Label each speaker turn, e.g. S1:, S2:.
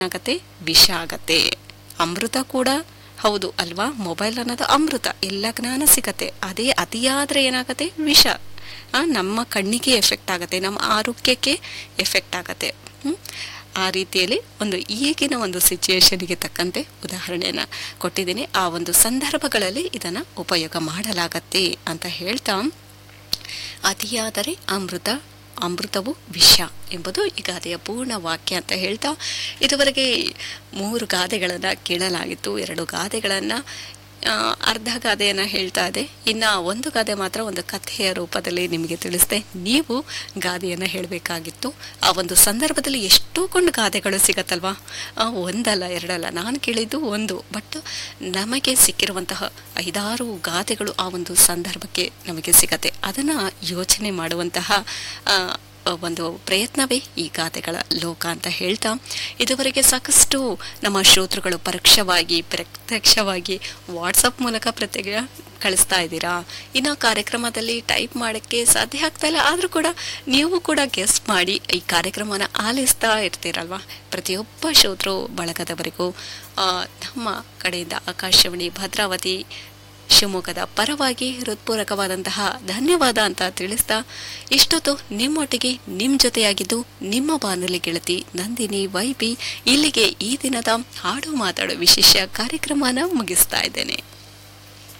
S1: ಏನಾಗತ್ತೆ ವಿಷ ಆಗತ್ತೆ ಅಮೃತ ಕೂಡ ಹೌದು ಅಲ್ವಾ ಮೊಬೈಲ್ ಅನ್ನೋದು ಅಮೃತ ಎಲ್ಲ ಜ್ಞಾನ ಸಿಗತ್ತೆ ಅದೇ ಅತಿಯಾದ್ರೆ ಏನಾಗತ್ತೆ ವಿಷ ಆ, ನಮ್ಮ ಕಣ್ಣಿಗೆ ಎಫೆಕ್ಟ್ ಆಗತ್ತೆ ನಮ್ಮ ಆರೋಗ್ಯಕ್ಕೆ ಎಫೆಕ್ಟ್ ಆಗತ್ತೆ ಹ್ಮ್? ಆ ರೀತಿಯಲ್ಲಿ ಒಂದು ಈಗಿನ ಒಂದು ಸಿಚುಯೇಷನ್ಗೆ ತಕ್ಕಂತೆ ಉದಾಹರಣೆಯನ್ನ ಕೊಟ್ಟಿದ್ದೀನಿ ಆ ಒಂದು ಸಂದರ್ಭಗಳಲ್ಲಿ ಇದನ್ನ ಉಪಯೋಗ ಮಾಡಲಾಗತ್ತೆ ಅಂತ ಹೇಳ್ತಾ ಅತಿಯಾದರೆ ಅಮೃತ ಅಮೃತವು ವಿಷ ಎಂಬುದು ಈ ಗಾದೆಯ ಪೂರ್ಣ ವಾಕ್ಯ ಅಂತ ಹೇಳ್ತಾ ಇದುವರೆಗೆ ಮೂರು ಗಾದೆಗಳನ್ನು ಕೇಳಲಾಗಿತ್ತು ಎರಡು ಗಾದೆಗಳನ್ನು ಅರ್ಧ ಗಾದೆಯನ್ನು ಹೇಳ್ತಾ ಇದೆ ಇನ್ನು ಒಂದು ಗಾದೆ ಮಾತ್ರ ಒಂದು ಕಥೆಯ ರೂಪದಲ್ಲಿ ನಿಮಗೆ ತಿಳಿಸ್ದೆ ನೀವು ಗಾದೆಯನ್ನು ಹೇಳಬೇಕಾಗಿತ್ತು ಆ ಒಂದು ಸಂದರ್ಭದಲ್ಲಿ ಎಷ್ಟೋ ಕೊಂಡು ಗಾದೆಗಳು ಸಿಗತ್ತಲ್ವಾ ಆ, ಒಂದಲ್ಲ ಎರಡಲ್ಲ ನಾನು ಕೇಳಿದ್ದು ಒಂದು ಬಟ್ ನಮಗೆ ಸಿಕ್ಕಿರುವಂತಹ ಐದಾರು ಗಾದೆಗಳು ಆ ಒಂದು ಸಂದರ್ಭಕ್ಕೆ ನಮಗೆ ಸಿಗತ್ತೆ ಅದನ್ನು ಯೋಚನೆ ಮಾಡುವಂತಹ ಆ, ಒಂದು ಪ್ರಯತ್ನವೇ ಈ ಗಾದೆಗಳ ಲೋಕ ಅಂತ ಹೇಳ್ತಾ ಇದುವರೆಗೆ ಸಾಕಷ್ಟು ನಮ್ಮ ಶ್ರೋತೃಗಳು ಪರೋಕ್ಷವಾಗಿ ಪ್ರತ್ಯಕ್ಷವಾಗಿ ವಾಟ್ಸಪ್ ಮೂಲಕ ಪ್ರತ್ಯೇಕ ಕಳಿಸ್ತಾ ಇದ್ದೀರಾ ಇನ್ನು ಕಾರ್ಯಕ್ರಮದಲ್ಲಿ ಟೈಪ್ ಮಾಡೋಕ್ಕೆ ಸಾಧ್ಯ ಆಗ್ತಾ ಇಲ್ಲ ಆದರೂ ಕೂಡ ನೀವು ಕೂಡ ಗೆಸ್ಟ್ ಮಾಡಿ ಈ ಕಾರ್ಯಕ್ರಮನ ಆಲಿಸ್ತಾ ಇರ್ತೀರಲ್ವಾ ಪ್ರತಿಯೊಬ್ಬ ಶ್ರೋತೃ ಬಳಗದವರಿಗೂ ಆ, ನಮ್ಮ ಕಡೆಯಿಂದ ಆಕಾಶವಾಣಿ ಭದ್ರಾವತಿ ಶಿವಮೊಗ್ಗದ ಪರವಾಗಿ ಹೃತ್ಪೂರ್ವಕವಾದಂತಹ ಧನ್ಯವಾದ ಅಂತ ತಿಳಿಸ್ತಾ ಇಷ್ಟೊತ್ತು ನಿಮ್ಮೊಟ್ಟಿಗೆ ನಿಮ್ಮ ಜೊತೆಯಾಗಿದ್ದು ನಿಮ್ಮ ಬಾನುಲಿ ಗೆಳತಿ ನಂದಿನಿ ವೈಬಿ ಇಲ್ಲಿಗೆ ಈ ದಿನದ ಹಾಡು ಮಾತಾಡೋ ವಿಶೇಷ ಕಾರ್ಯಕ್ರಮನ ಮುಗಿಸ್ತಾ ಇದ್ದೇನೆ